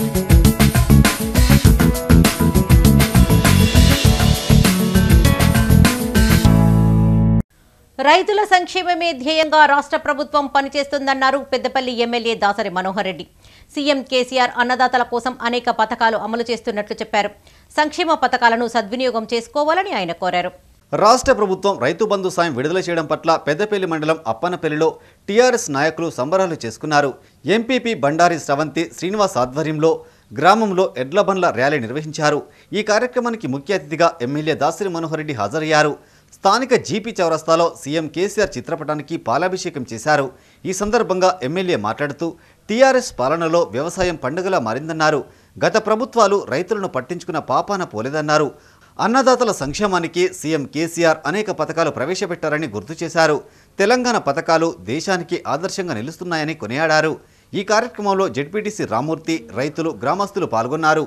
రైతుల సంక్షేమమే ధ్యేయంగా రాష్ట్ర ప్రభుత్వం పనిచేస్తుందన్నారు పెద్దపల్లి ఎమ్మెల్యే దాసరి మనోహర్ రెడ్డి సీఎం కేసీఆర్ అన్నదాతల కోసం అనేక పథకాలు అమలు చేస్తున్నట్లు చెప్పారు సంక్షేమ పథకాలను సద్వినియోగం చేసుకోవాలని ఆయన కోరారు రాష్ట్ర ప్రభుత్వం రైతు బంధు సాయం విడుదల చేయడం పట్ల పెద్దపల్లి మండలం అప్పనపల్లిలో టీఆర్ఎస్ నాయకులు సంబరాలు చేసుకున్నారు ఎంపీపీ బండారి స్రవంతి శ్రీనివాస్ ఆధ్వర్యంలో గ్రామంలో ఎడ్ల బండ్ల ర్యాలీ నిర్వహించారు ఈ కార్యక్రమానికి ముఖ్య అతిథిగా ఎమ్మెల్యే దాసరి మనోహర్ రెడ్డి హాజరయ్యారు స్థానిక జీపీ చౌరస్తాలో సీఎం కేసీఆర్ చిత్రపటానికి పాలాభిషేకం చేశారు ఈ సందర్భంగా ఎమ్మెల్యే మాట్లాడుతూ టీఆర్ఎస్ పాలనలో వ్యవసాయం పండుగలా మారిందన్నారు గత ప్రభుత్వాలు రైతులను పట్టించుకున్న పాపాన పోలేదన్నారు అన్నదాతల సంక్షేమానికి సీఎం కేసీఆర్ అనేక పథకాలు ప్రవేశపెట్టారని గుర్తు చేశారు తెలంగాణ పథకాలు దేశానికి ఆదర్శంగా నిలుస్తున్నాయని కొనియాడారు ఈ కార్యక్రమంలో జెడ్పీటీసీ రామూర్తి రైతులు గ్రామస్తులు పాల్గొన్నారు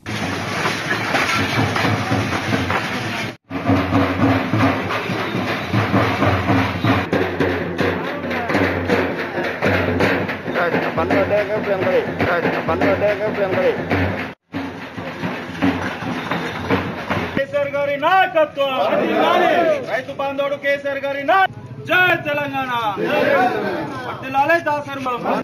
కేసీఆర్ గారి నాయకత్వం రైతు బాంధవుడు కేసీఆర్ గారి నా జై తెలంగాణ వర్ధిల్లాలే దాసరి మనం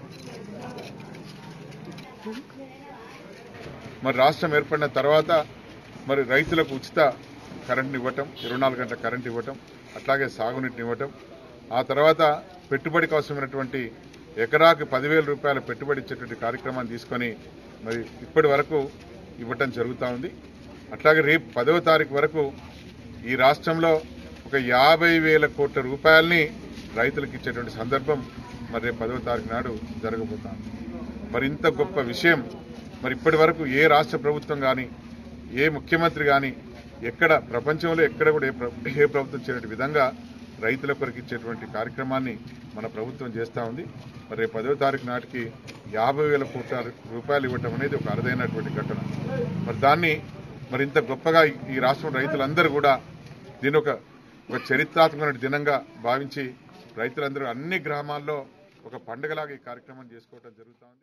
మరి రాష్ట్రం ఏర్పడిన తర్వాత మరి రైతులకు ఉచిత కరెంట్ని ఇవ్వటం ఇరవై నాలుగు గంటల కరెంట్ ఇవ్వటం అట్లాగే సాగునీటిని ఇవ్వటం ఆ తర్వాత పెట్టుబడికి అవసరమైనటువంటి ఎకరాకి పదివేల రూపాయల పెట్టుబడి ఇచ్చేటువంటి కార్యక్రమాన్ని తీసుకొని మరి ఇప్పటి వరకు ఇవ్వటం జరుగుతూ ఉంది అట్లాగే రేపు పదవ తారీఖు వరకు ఈ రాష్ట్రంలో ఒక యాభై వేల కోట్ల రూపాయల్ని రైతులకు ఇచ్చేటువంటి సందర్భం మరి రేపు పదవ తారీఖు నాడు జరగబోతా ఉంది మరి ఇంత గొప్ప విషయం మరి ఇప్పటి వరకు ఏ రాష్ట్ర ప్రభుత్వం కానీ ఏ ముఖ్యమంత్రి కానీ ఎక్కడ ప్రపంచంలో ఎక్కడ కూడా ఏ ప్ర- ఏ ప్రభుత్వం చేయని విధంగా రైతుల కొరకు ఇచ్చేటువంటి కార్యక్రమాన్ని మన ప్రభుత్వం చేస్తూ ఉంది మరి రేపు పదో తారీఖు నాటికి యాభై వేల కోట్ల రూపాయలు ఇవ్వటం అనేది ఒక అరుదైనటువంటి ఘటన మరి దాన్ని మరి ఇంత గొప్పగా ఈ- ఈ రాష్ట్రం రైతులందరూ కూడా దీని ఒక ఒక చరిత్రాత్మకమైన దినంగా భావించి రైతులందరూ అన్ని గ్రామాల్లో ఒక పండుగలాగా ఈ కార్యక్రమం చేసుకోవడం జరుగుతూ ఉంది